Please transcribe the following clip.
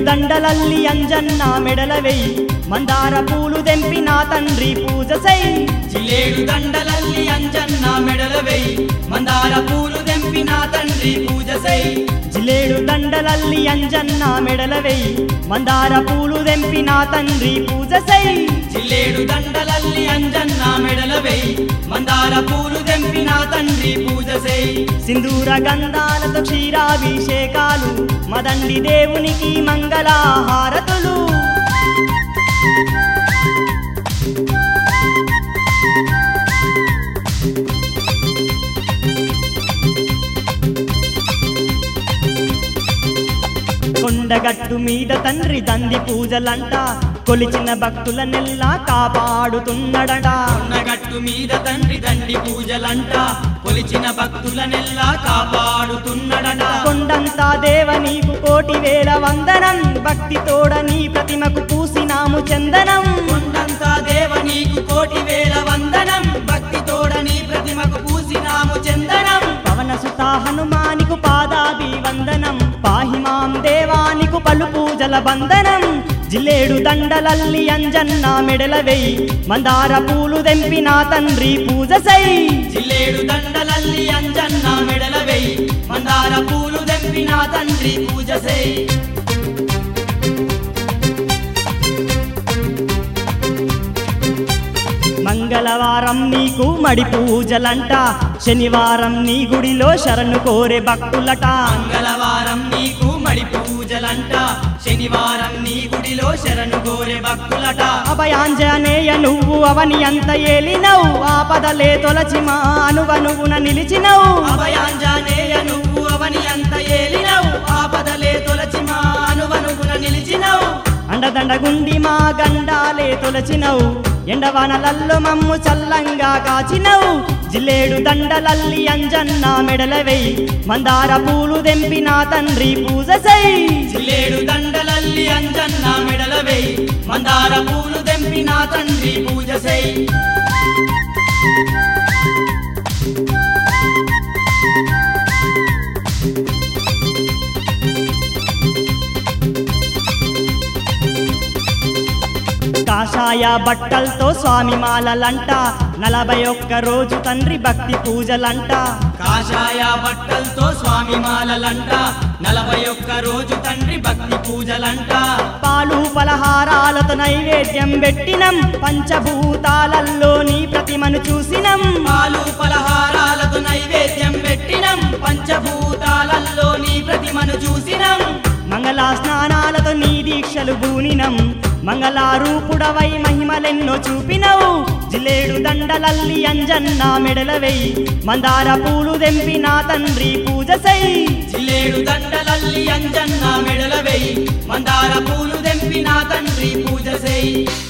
దండలల్లి అంజన్న మెడల వెయ్యి మందార పూలు దెంపి నా తండ్రి పూజ సై జిలేడు దండలల్లి అంజన్న మెడల వెయ్యి మందార పూలు దెంపి నా తండ్రి పూజ సై జిలేడు దండలల్లి అంజన్న మెడల వెయ్యి మందార పూలు దెంపి నా తండ్రి పూజ సై జిల్లేడు దండలల్లి అంజన్న మెడల వెయ్యి మందార పూలు దెంపి నా తండ్రి పూజ సై సింధూర గంధాలతో క్షీరాభిషేకాలు మదండి దేవునికి మంగళహారతులు కొండగట్టు మీద తండ్రి తంది పూజలంట కొలిచిన భక్తుల నెల్లా కాపాడుతున్నడట కొండగట్టు మీద తండ్రి దండి పూజలంట కొలిచిన భక్తులనెల్లా కాపాడుతున్నడట కొండంతా దేవ నీకు కోటి వేల వందనం భక్తి తోడ నీ ప్రతిమకు పూసినాము చందనం కొండంతా దేవ నీకు కోటి వేల వందనం భక్తి తోడని ప్రతిమకు పూసినాము చందనం పవన సుత హనుమానికు పాదాభి వందనం పాహి మాం దేవానికు పలు పూజల బంధనం జిల్లేడు దండలల్లి అంజన్న మెడల వెయ్యి మందార పూలు దెంపి నా తండ్రి పూజ సై జిల్లేడు దండలల్లి అంజన్న మెడల వెయ్యి మందార పూలు దెంపి నా తండ్రి పూజ సై మంగళవారం నీకు మడి పూజలంట శనివారం నీ గుడిలో శరణు కోరే భక్తులట మంగళవారం నీకు మడి పూజలంట శనివారం నీ గుడిలో శరణు గోరె భక్తులట అభయాంజనేయ నువ్వు అవని అంత ఏలినవు ఆపదలే తొలచి మా అనువనువున నిలిచినవు అభయాంజనేయ నువ్వు అవని అంత ఏలినవు ఆపదలే తొలచి మా అనువనుగున నిలిచినవు అండదండగుండి మా గండాలే తొలచినవు ఎండవానలల్లో మమ్ము చల్లంగా కాచినవు జిల్లేడు దండలల్లి అంజన్న మెడల వెయ్యి మందార పూలు దెంపి నా తండ్రి పూజ సై జిల్లేడు దండలల్లి అంజన్న మెడల వెయ్యి మందార పూలు దెంపి నా తండ్రి పూజ సై కాషాయ బట్టలతో స్వామి మాలలంట నలభై ఒక్క రోజు తండ్రి భక్తి పూజలంట కాషాయ బట్టలతో స్వామి మాలలంట నలభై ఒక్క రోజు తండ్రి భక్తి పూజలంట పాలు పలహారాలతో నైవేద్యం పెట్టినం పంచభూతాలల్లో నీ ప్రతిమను చూసినం పాలు పలహారాలతో నైవేద్యం పెట్టినం పంచభూతాలల్లో నీ ప్రతిమను చూసినం మంగళ స్నానాలతో నీ దీక్షలు బూనినం మంగళారూపుడవై మహిమలెన్నో చూపినవు జిలేడు దండలల్లి అంజన్న మెడల వెయ్యి మందార పూలు దెంపి నా తండ్రి పూజ సై జిల్లేడు దండలల్లి అంజన్న మెడల వెయ్యి మందార పూలు దెంపి నా తండ్రి పూజ చేయి